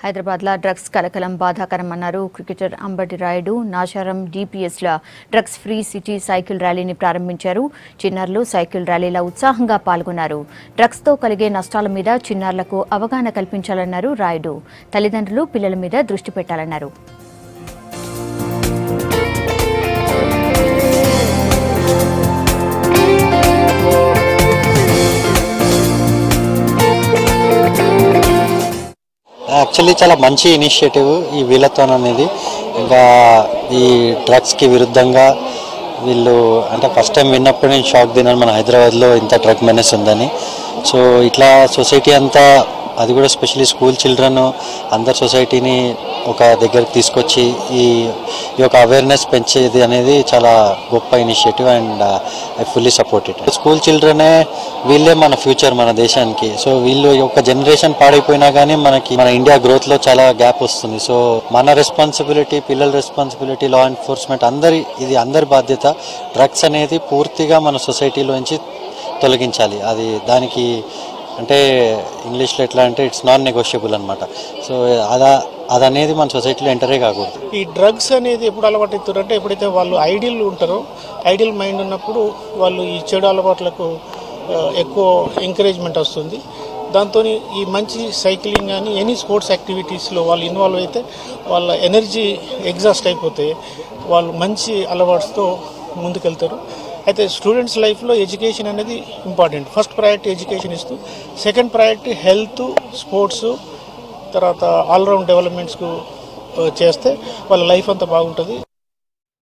హైదరాబాద్లో డ్రగ్స్ కలకలం బాధాకరమన్నారు క్రికెటర్ అంబటి రాయుడు నాచారం డిపిఎస్ల డ్రగ్స్ ఫ్రీ సిటీ సైకిల్ ర్యాలీని ప్రారంభించారు చిన్నారులు సైకిల్ ర్యాలీలో ఉత్సాహంగా పాల్గొన్నారు డ్రగ్స్తో కలిగే నష్టాల మీద చిన్నారులకు అవగాహన కల్పించాలన్నారు రాయుడు తల్లిదండ్రులు పిల్లల మీద దృష్టి పెట్టాలన్నారు యాక్చువల్లీ చాలా మంచి ఇనిషియేటివ్ ఈ వీళ్ళతోన్ అనేది ఇంకా ఈ డ్రగ్స్కి విరుద్ధంగా వీళ్ళు అంటే ఫస్ట్ టైం విన్నప్పుడు నేను షాక్ తిన్నాను మన హైదరాబాద్లో ఇంత డ్రగ్ మెనెస్ ఉందని సో ఇట్లా సొసైటీ అంతా అది కూడా స్పెషల్లీ స్కూల్ చిల్డ్రన్ అందరు సొసైటీని ఒక దగ్గరికి తీసుకొచ్చి ఈ ఈ యొక్క అవేర్నెస్ పెంచేది అనేది చాలా గొప్ప initiative and I fully support it school చిల్డ్రనే వీళ్ళే మన ఫ్యూచర్ మన దేశానికి సో వీళ్ళు ఒక జనరేషన్ పాడైపోయినా కానీ మనకి మన ఇండియా గ్రోత్ లో చాలా గ్యాప్ వస్తుంది సో మన రెస్పాన్సిబిలిటీ పిల్లల రెస్పాన్సిబిలిటీ లా ఎన్ఫోర్స్మెంట్ అందరి ఇది అందరి బాధ్యత డ్రగ్స్ అనేది పూర్తిగా మన సొసైటీలోంచి తొలగించాలి అది దానికి అంటే ఇంగ్లీష్లో ఎట్లా అంటే ఇట్స్ నాన్ నెగోషియబుల్ అనమాట సో అదా అదనేది మన సొసైటీలో ఎంటరే కాకూడదు ఈ డ్రగ్స్ అనేది ఎప్పుడు అలవాటు అవుతారు అంటే ఎప్పుడైతే వాళ్ళు ఐడియల్ ఉంటారో ఐడియల్ మైండ్ ఉన్నప్పుడు వాళ్ళు ఈ చెడు అలవాట్లకు ఆ, ఎక్కువ ఎంకరేజ్మెంట్ వస్తుంది దాంతో ఈ మంచి సైక్లింగ్ కానీ ఎనీ స్పోర్ట్స్ యాక్టివిటీస్లో వాళ్ళు ఇన్వాల్వ్ అయితే వాళ్ళ ఎనర్జీ ఎగ్జాస్ట్ అయిపోతే వాళ్ళు మంచి అలవాట్స్తో ముందుకెళ్తారు అయితే స్టూడెంట్స్ లైఫ్లో ఎడ్యుకేషన్ అనేది ఇంపార్టెంట్ ఫస్ట్ ప్రయారిటీ ఎడ్యుకేషన్ ఇస్తూ సెకండ్ ప్రయారిటీ హెల్త్ స్పోర్ట్స్ తర్వాత ఆల్రౌండ్ డెవలప్మెంట్స్కు చేస్తే వాళ్ళ లైఫ్ అంతా బాగుంటుంది